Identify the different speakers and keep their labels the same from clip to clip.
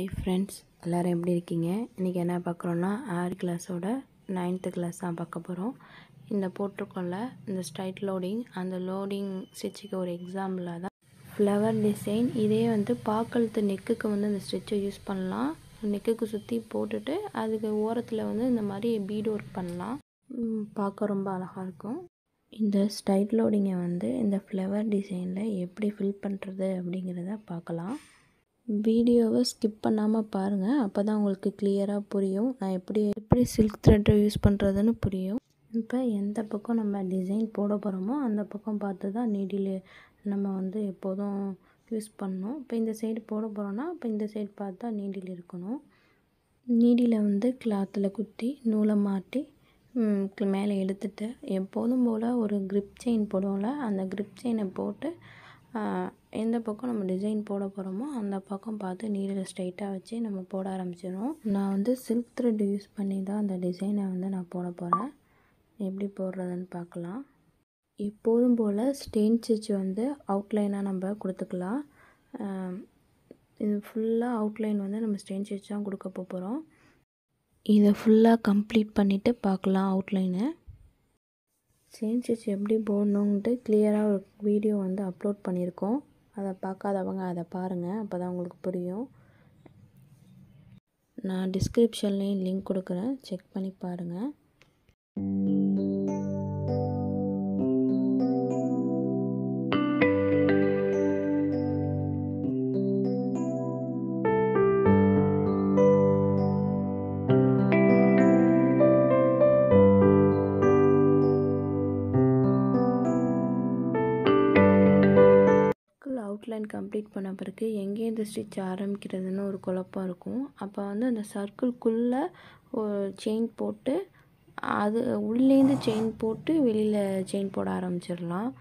Speaker 1: hi friends எல்லோரும் எப்படி இருக்கீங்க இன்றைக்கி என்ன பார்க்குறோன்னா ஆறு கிளாஸோட நைன்த்து கிளாஸ் தான் பார்க்க போகிறோம் இந்த போட்டிருக்கோம்ல இந்த ஸ்ட்ரைட் லோடிங் அந்த லோடிங் ஸ்டிச்சுக்கு ஒரு எக்ஸாம்பிள் தான் ஃப்ளவர் டிசைன் இதே வந்து பாக்கழுத்து நெக்குக்கு வந்து இந்த ஸ்டிச்சை யூஸ் பண்ணலாம் நெக்குக்கு சுற்றி போட்டுட்டு அதுக்கு ஓரத்தில் வந்து இந்த மாதிரி பீட் ஒர்க் பண்ணலாம் ம், பார்க்க ரொம்ப அழகாக இருக்கும் இந்த ஸ்டைட் லோடிங்கை வந்து இந்த ஃப்ளவர் டிசைனில் எப்படி ஃபில் பண்ணுறது அப்படிங்கிறத பார்க்கலாம் வீடியோவை ஸ்கிப் பண்ணாமல் பாருங்கள் அப்போ தான் உங்களுக்கு கிளியராக புரியும் நான் எப்படி எப்படி சில்க் த்ரெட்டை யூஸ் பண்ணுறதுன்னு புரியும் இப்போ எந்த பக்கம் நம்ம டிசைன் போட போகிறோமோ அந்த பக்கம் பார்த்து தான் நீடில் நம்ம வந்து எப்போதும் யூஸ் பண்ணணும் இப்போ இந்த சைடு போட போகிறோன்னா இப்போ இந்த சைடு பார்த்தா நீடில் இருக்கணும் நீடியில் வந்து கிளாத்தில் குத்தி நூலை மாட்டி ம், க- மேலே எடுத்துட்டு எப்போதும் போல் ஒரு grip செயின் போடுவோம்ல அந்த grip செயினை போட்டு ஆ, எந்த பக்கம் நம்ம டிசைன் போட போகிறோமோ அந்த பக்கம் பார்த்து நீடில் ஸ்ட்ரைட்டாக வச்சு நம்ம போட ஆரம்பிச்சிடும் நான் வந்து சில்க் த்ரெட் யூஸ் பண்ணி தான் அந்த டிசைனை வந்து நான் போட போகிறேன் எப்படி போடுறதுன்னு பார்க்கலாம் எப்போதும் போல் ஸ்டெயின் ஸ்டிச் வந்து அவுட்லைனாக நம்ம கொடுத்துக்கலாம் ஆம், இது ஃபுல்லாக அவுட்லைன் வந்து நம்ம ஸ்டெயின் ஸ்டிச் தான் கொடுக்க போகிறோம் இதை ஃபுல்லாக கம்ப்ளீட் பண்ணிவிட்டு பார்க்கலாம் அவுட்லைனை ஸ்டெயின் ஸ்டிச் எப்படி போடணுன்ட்டு கிளியராக ஒரு வீடியோ வந்து அப்லோட் பண்ணியிருக்கோம் அதை பார்க்காதவங்க அதை பாருங்கள் அப்போ தான் உங்களுக்கு புரியும் நான் டிஸ்கிரிப்ஷன்லேயும் லிங்க் கொடுக்குறேன் செக் பண்ணி பாருங்கள் சர்க்கிள் அவுட்லைன் கம்ப்ளீட் பண்ண பிறகு எங்கேருந்து ஸ்டிச் ஆரம்பிக்கிறதுன்னு ஒரு குழப்பம் இருக்கும் அப்போ வந்து அந்த சர்க்கிள்குள்ளே ஒரு செயின் போட்டு அது உள்ளேருந்து செயின் போட்டு வெளியில் செயின் போட ஆரம்பிச்சிடலாம்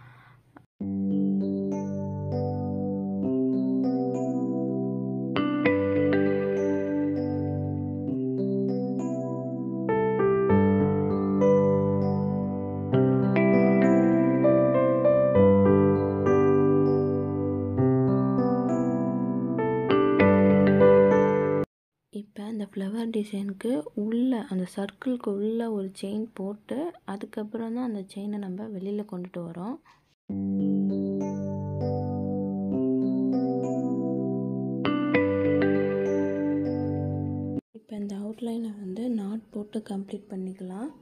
Speaker 1: இப்போ அந்த ஃப்ளவர் டிசைனுக்கு உள்ளே அந்த சர்க்கிள்க்கு உள்ளே ஒரு செயின் போட்டு அதுக்கப்புறம் தான் அந்த செயினை நம்ம வெளியில் கொண்டுட்டு வரோம் இப்போ இந்த அவுட்லைனை வந்து நாட் போட்டு கம்ப்ளீட் பண்ணிக்கலாம்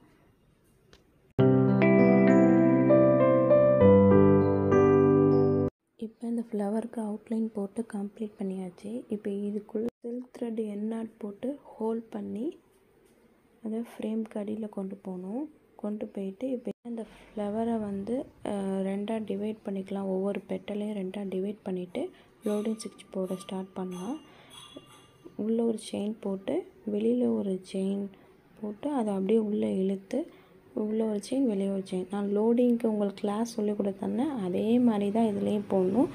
Speaker 1: இப்போ இந்த ஃப்ளவருக்கு அவுட்லைன் போட்டு கம்ப்ளீட் பண்ணியாச்சு இப்போ இதுக்குள்ளே சில்க் த்ரெட் எண்ணாட் போட்டு ஹோல்ட் பண்ணி அதை ஃப்ரேம்க்கு அடியில் கொண்டு போகணும் கொண்டு போயிட்டு இப்போ இந்த ஃப்ளவரை வந்து அஹ், ரெண்டாக டிவைட் பண்ணிக்கலாம் ஒவ்வொரு பெட்டலையும் ரெண்டாக டிவைட் பண்ணிவிட்டு லோடிங் ஸ்டிச் போட ஸ்டார்ட் பண்ணலாம் உள்ளே ஒரு செயின் போட்டு வெளியில் ஒரு செயின் போட்டு அதை அப்படியே உள்ளே இழுத்து உள்ளே ஒரு செயின் வெளியே ஒரு செயின் நான் லோடிங்க்கு உங்களுக்கு கிளாஸ் சொல்லி கொடுத்தேன்னா அதே மாதிரி தான் இதுலேயும் போடணும்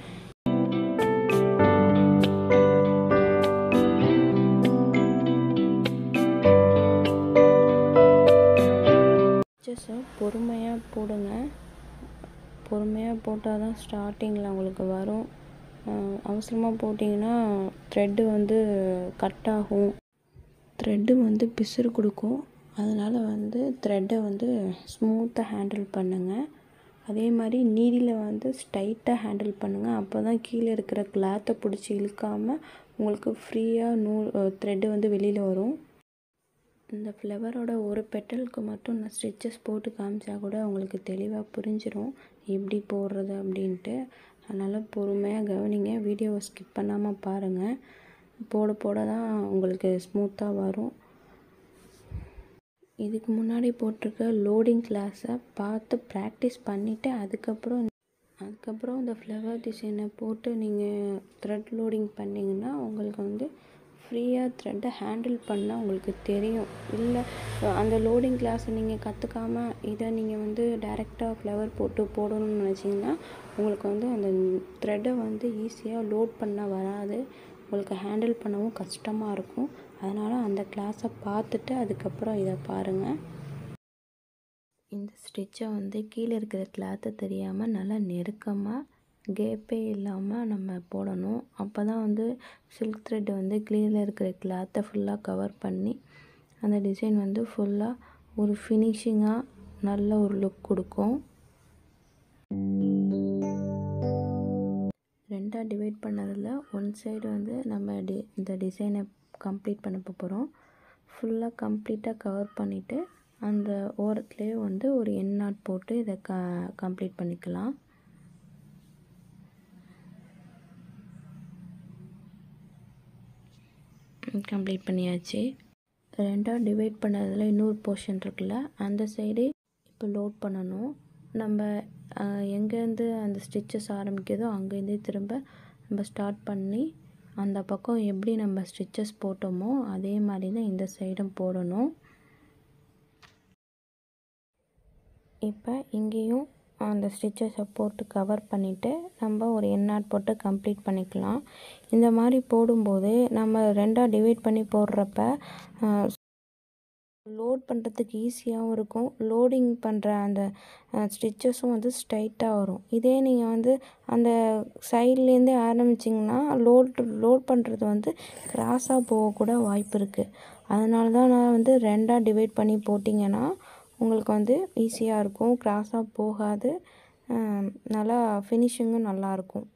Speaker 1: ஸ்டிச்சஸை பொறுமையாக போடுங்க பொறுமையாக போட்டால் தான் ஸ்டார்டிங்கில் உங்களுக்கு வரும் அஹ் அவசரமாக போட்டிங்கன்னா த்ரெட்டு வந்து கட் ஆகும் த்ரெட்டு வந்து பிசுறு கொடுக்கும் அதனால் வந்து த்ரெட்டை வந்து ஸ்மூத்தாக ஹேண்டில் பண்ணுங்கள் அதே மாதிரி நீடியில் வந்து ஸ்ட்ரைட்டாக ஹேண்டில் பண்ணுங்கள் அப்போ தான் கீழே இருக்கிற கிளாத்தை பிடிச்சி இழுக்காமல் உங்களுக்கு ஃப்ரீயாக நூல் த்ரெட்டு வந்து வெளியில் வரும் இந்த ஃப்ளவரோட ஒரு பெட்டலுக்கு மட்டும் நான் ஸ்டிச்சஸ் போட்டு காமிச்சா கூட உங்களுக்கு தெளிவாக புரிஞ்சிடும் எப்படி போடுறது அப்படின்ட்டு அதனால் பொறுமையாக கவனிங்க வீடியோவை ஸ்கிப் பண்ணாமல் பாருங்கள் போட போட தான் உங்களுக்கு ஸ்மூத்தாக வரும் இதுக்கு முன்னாடி போட்டிருக்க லோடிங் கிளாஸை பார்த்து ப்ராக்டிஸ் பண்ணிவிட்டு அதுக்கப்புறம் அதுக்கப்புறம் இந்த ஃப்ளவர் டிசைனை போட்டு நீங்கள் த்ரெட் லோடிங் பண்ணிங்கன்னா உங்களுக்கு வந்து ஃப்ரீயாக த்ரெட்டை ஹேண்டில் பண்ண உங்களுக்கு தெரியும் இல்லை அந்த லோடிங் கிளாஸை நீங்கள் கற்றுக்காம இதை நீங்கள் வந்து டைரெக்டாக ஃப்ளவர் போட்டு போடணும்னு நினச்சிங்கன்னா உங்களுக்கு வந்து அந்த த்ரெட்டை வந்து ஈஸியாக லோட் பண்ண வராது உங்களுக்கு ஹேண்டில் பண்ணவும் கஷ்டமாக இருக்கும் அதனால் அந்த கிளாஸை பார்த்துட்டு அதுக்கப்புறம் இதை பாருங்கள் இந்த ஸ்டிச்சை வந்து கீழே இருக்கிற கிளாத்தை தெரியாமல் நல்லா நெருக்கமாக கேப்பே இல்லாமல் நம்ம போடணும் அப்போ தான் வந்து சில்க் த்ரெட் வந்து கிளியரில் இருக்கிற கிளாத்தை ஃபுல்லாக கவர் பண்ணி அந்த டிசைன் வந்து ஃபுல்லாக ஒரு ஃபினிஷிங்காக நல்ல ஒரு லுக் கொடுக்கும் ரெண்டாக டிவைட் பண்ணதில் ஒன் சைடு வந்து நம்ம டி இந்த டிசைனை கம்ப்ளீட் பண்ண போகிறோம் ஃபுல்லாக கம்ப்ளீட்டாக கவர் பண்ணிவிட்டு அந்த ஓரத்துலேயே வந்து ஒரு எண் நாட் போட்டு இதை க கம்ப்ளீட் பண்ணிக்கலாம் கம்ப்ளீட் பண்ணியாச்சு ரெண்டாக டிவைட் பண்ணதில் இன்னொரு போர்ஷன் இருக்குல்ல அந்த சைடு இப்போ லோட் பண்ணணும் நம்ம எங்கேருந்து அந்த ஸ்டிச்சஸ் ஆரம்பிக்குதோ அங்கேருந்தே திரும்ப நம்ம ஸ்டார்ட் பண்ணி அந்த பக்கம் எப்படி நம்ம ஸ்டிச்சஸ் போட்டோமோ அதே மாதிரி தான் இந்த சைடும் போடணும் இப்போ இங்கேயும் அந்த ஸ்டிச்சஸை போட்டு கவர் பண்ணிவிட்டு நம்ம ஒரு எண்ணாட் போட்டு கம்ப்ளீட் பண்ணிக்கலாம் இந்த மாதிரி போடும்போது நம்ம ரெண்டாக டிவைட் பண்ணி போடுறப்ப லோட் பண்ணுறதுக்கு ஈஸியாகவும் இருக்கும் லோடிங் பண்ணுற அந்த ஸ்டிச்சஸும் வந்து ஸ்ட்ரைட்டாக வரும் இதே நீங்கள் வந்து அந்த சைட்லேருந்தே ஆரம்பிச்சிங்கன்னா லோட் லோட் பண்ணுறது வந்து கிராஸாக போகக்கூட வாய்ப்பு இருக்குது அதனால தான் நான் வந்து ரெண்டாக டிவைட் பண்ணி போட்டிங்கன்னா உங்களுக்கு வந்து ஈஸியாக இருக்கும் கிராஸாக போகாது நல்லா ஃபினிஷிங்கும் நல்லாயிருக்கும்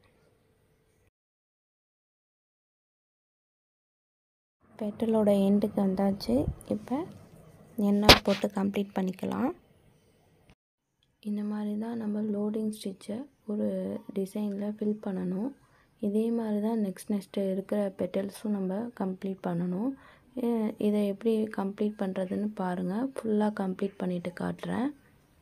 Speaker 1: பெட்டலோட எண்டுக்கு வந்தாச்சு இப்போ எண்ணெய் போட்டு கம்ப்ளீட் பண்ணிக்கலாம் இந்த மாதிரி தான் நம்ம லோடிங் ஸ்டிச்சை ஒரு டிசைனில் ஃபில் பண்ணணும் இதே மாதிரி தான் நெக்ஸ்ட் நெக்ஸ்ட்டு இருக்கிற பெட்டல்ஸும் நம்ம கம்ப்ளீட் பண்ணணும் இதை எப்படி கம்ப்ளீட் பண்ணுறதுன்னு பாருங்கள் ஃபுல்லாக கம்ப்ளீட் பண்ணிவிட்டு காட்டுறேன்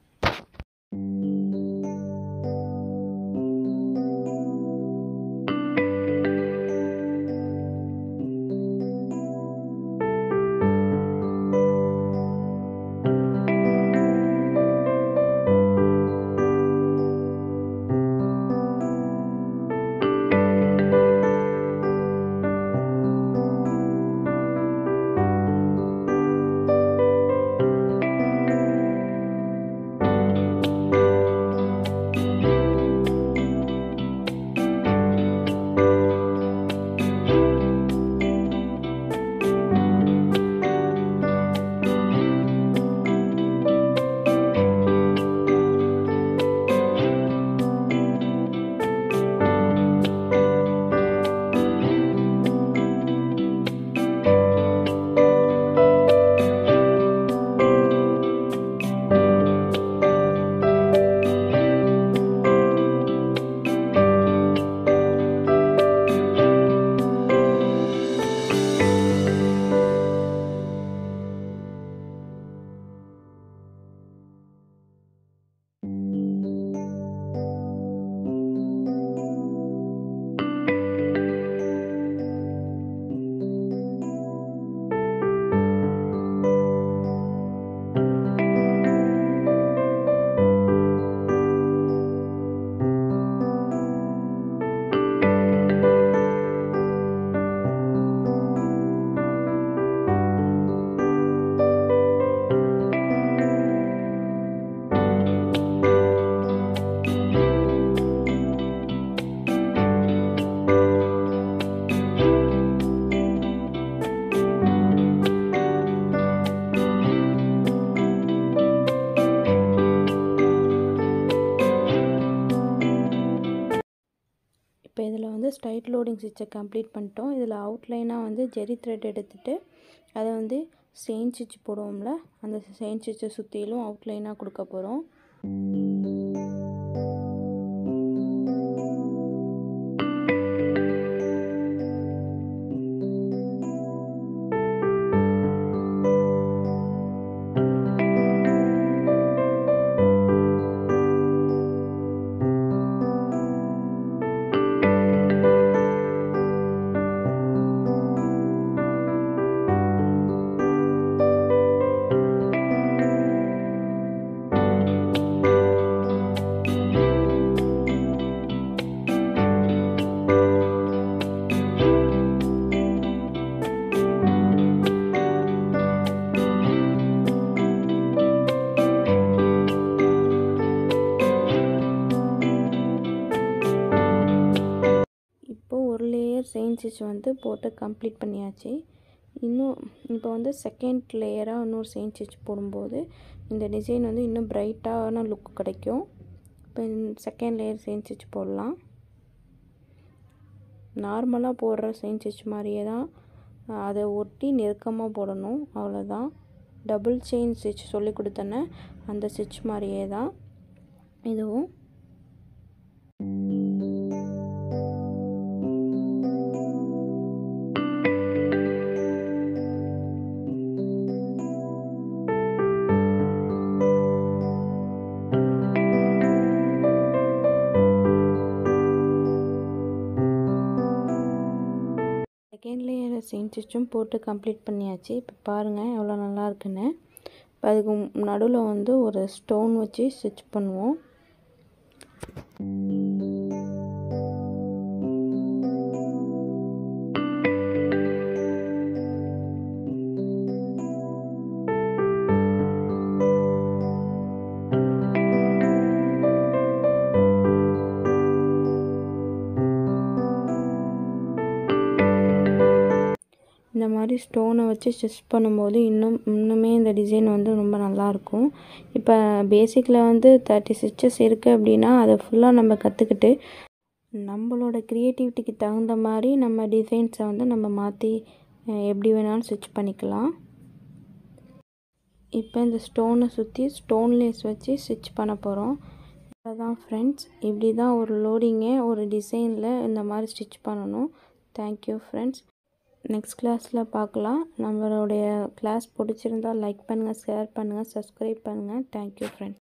Speaker 1: இப்போ இதில் வந்து ஸ்ட்ரைட் லோடிங் ஸ்டிச்சை கம்ப்ளீட் பண்ணிட்டோம் இதில் அவுட்லைனாக வந்து ஜெரி த்ரெட் எடுத்துகிட்டு அதை வந்து செயின் ஸ்டிச் போடுவோம்ல அந்த செயின் ஸ்டிச்சை சுற்றிலும் அவுட்லைனாக கொடுக்க போகிறோம் ஸ்டிச் வந்து போட்டு கம்ப்ளீட் பண்ணியாச்சு இன்னும் இப்போ வந்து செகண்ட் லேயராக இன்னொரு செயின் ஸ்டிச் போடும்போது இந்த டிசைன் வந்து இன்னும் பிரைட்டான லுக் கிடைக்கும் இப்போ செகண்ட் லேயர் செயின் ஸ்டிச் போடலாம் நார்மலாக போடுற செயின் ஸ்டிச் மாதிரியே தான் அதை ஒட்டி நெருக்கமாக போடணும் அவ்வளோதான் டபுள் செயின் ஸ்டிச் சொல்லி கொடுத்தேனே அந்த ஸ்டிச் மாதிரியே தான் இதுவும் செகண்ட் லேயர் செயின் ஸ்டிச்சும் போட்டு கம்ப்ளீட் பண்ணியாச்சு இப்போ பாருங்கள் எவ்வளோ நல்லா இருக்குன்னு இப்போ அதுக்கு நடுவில் வந்து ஒரு ஸ்டோன் வச்சு ஸ்டிச் பண்ணுவோம் இந்த மாதிரி ஸ்டோனை வச்சு ஸ்டிச் பண்ணும்போது இன்னும் இன்னுமே இந்த டிசைன் வந்து ரொம்ப நல்லாயிருக்கும் இப்போ பேசிக்கில் வந்து தேர்ட்டி ஸ்டிச்சஸ் இருக்குது அப்படின்னா அதை ஃபுல்லாக நம்ம கற்றுக்கிட்டு நம்மளோட க்ரியேட்டிவிட்டிக்கு தகுந்த மாதிரி நம்ம டிசைன்ஸை வந்து நம்ம மாற்றி எப்படி வேணாலும் ஸ்டிச் பண்ணிக்கலாம் இப்போ இந்த ஸ்டோனை சுற்றி ஸ்டோன் லேஸ் வச்சு ஸ்டிச் பண்ண போகிறோம் அதான் ஃப்ரெண்ட்ஸ் இப்படி தான் ஒரு லோடிங்கை ஒரு டிசைனில் இந்த மாதிரி ஸ்டிச் பண்ணணும் தேங்க்யூ ஃப்ரெண்ட்ஸ் நெக்ஸ்ட் கிளாஸில் பார்க்கலாம் நம்மளுடைய கிளாஸ் பிடிச்சிருந்தால் லைக் பண்ணுங்கள் ஷேர் பண்ணுங்கள் சப்ஸ்கிரைப் பண்ணுங்கள் தேங்க்யூ ஃப்ரெண்ட்ஸ்